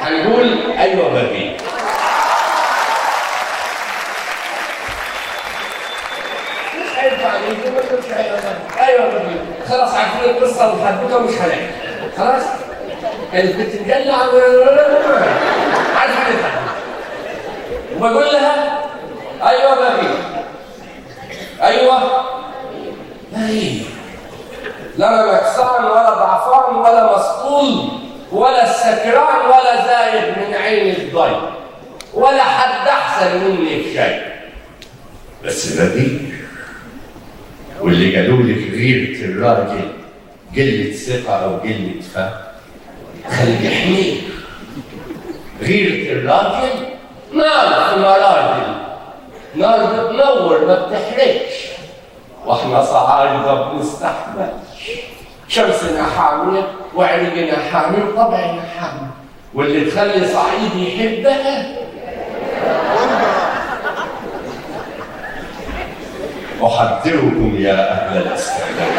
هنقول ايوه بابي مش هينفع نقول ما تقولش ايوه بابي ايوه بابي خلاص عارفين القصه والحدوته ومش هنحكي خلاص كانت بتتجلع عارفه كده وبقول لها ايوه بابي ايوه لا ايه لا انا نكسان ولا ضعفان ولا مسطول ولا سكران ولا زايد من عين الضي ولا حد احسن مني في شيء بس بابي واللي قالوا لي في غيرة الراجل قلة ثقة أو قلة فهم خلي يحميك غيرة الراجل نار في مراجل نار بتنور ما بتحرقش واحنا صعايدة بنستحملش شمسنا حامية وعرقنا حامي وطبعنا حامي واللي تخلي صعيدي يحبها أحذركم يا أهل الاستعداد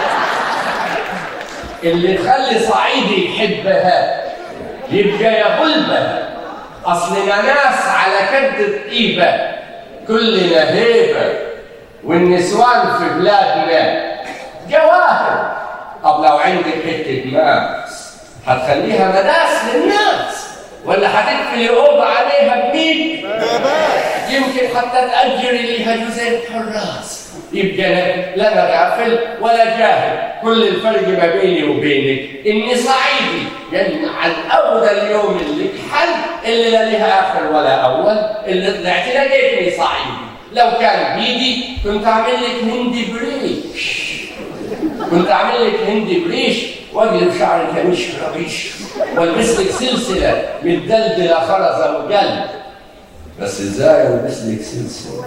اللي تخلي صعيدي يحبها يبقى يغلبها أصلنا ناس على كد الطيبة كلنا هيبة والنسوان في بلادنا جواهر طب لو عندك حتة ماس هتخليها مداس للناس ولا هتقفلي أوضة عليها بميت يمكن حتى تأجري ليها جزء حراس يبقى لا انا غافل ولا جاهل كل الفرق ما بيني وبينك اني صعيدي يعني على الاول اليوم اللي حل اللي لا لها اخر ولا اول اللي طلعت لقيتني صعيدي لو كان بيدي كنت اعمل لك هندي بريش كنت اعمل لك هندي بريش واقلب شعرك مش ربيش والبس لك سلسله متدلدله خرزه وقلب بس ازاي البس لك سلسله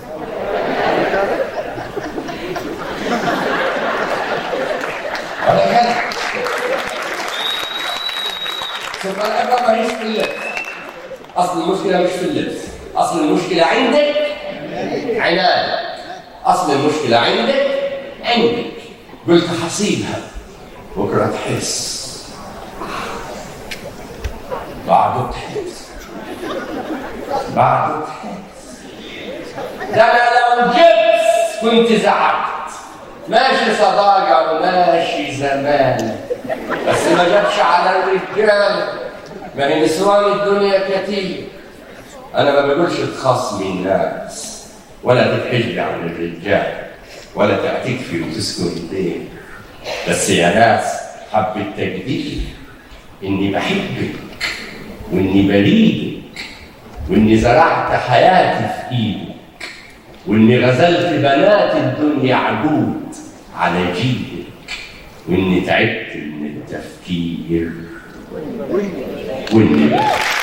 ولا كده ثم العبره ماهيش في اللبس اصل المشكله مش في اللبس اصل المشكله عندك عناد اصل المشكله عندك عندك قلت حسيبها بكره تحس بعده تحس بعده تحس ده انا لو جبت كنت زعلت ماشي صداقة وماشي زمان بس ما جابش على الرجال ما هي نسوان الدنيا كتير انا ما بقولش تخاصمي الناس ولا تتحجبي عن الرجال ولا تعتكفي وتسكن البيت بس يا ناس حبة تقدير اني بحبك واني بريدك واني زرعت حياتي في ايدك واني غزلت بنات الدنيا عجود على جيدك واني تعبت من التفكير واني بحبك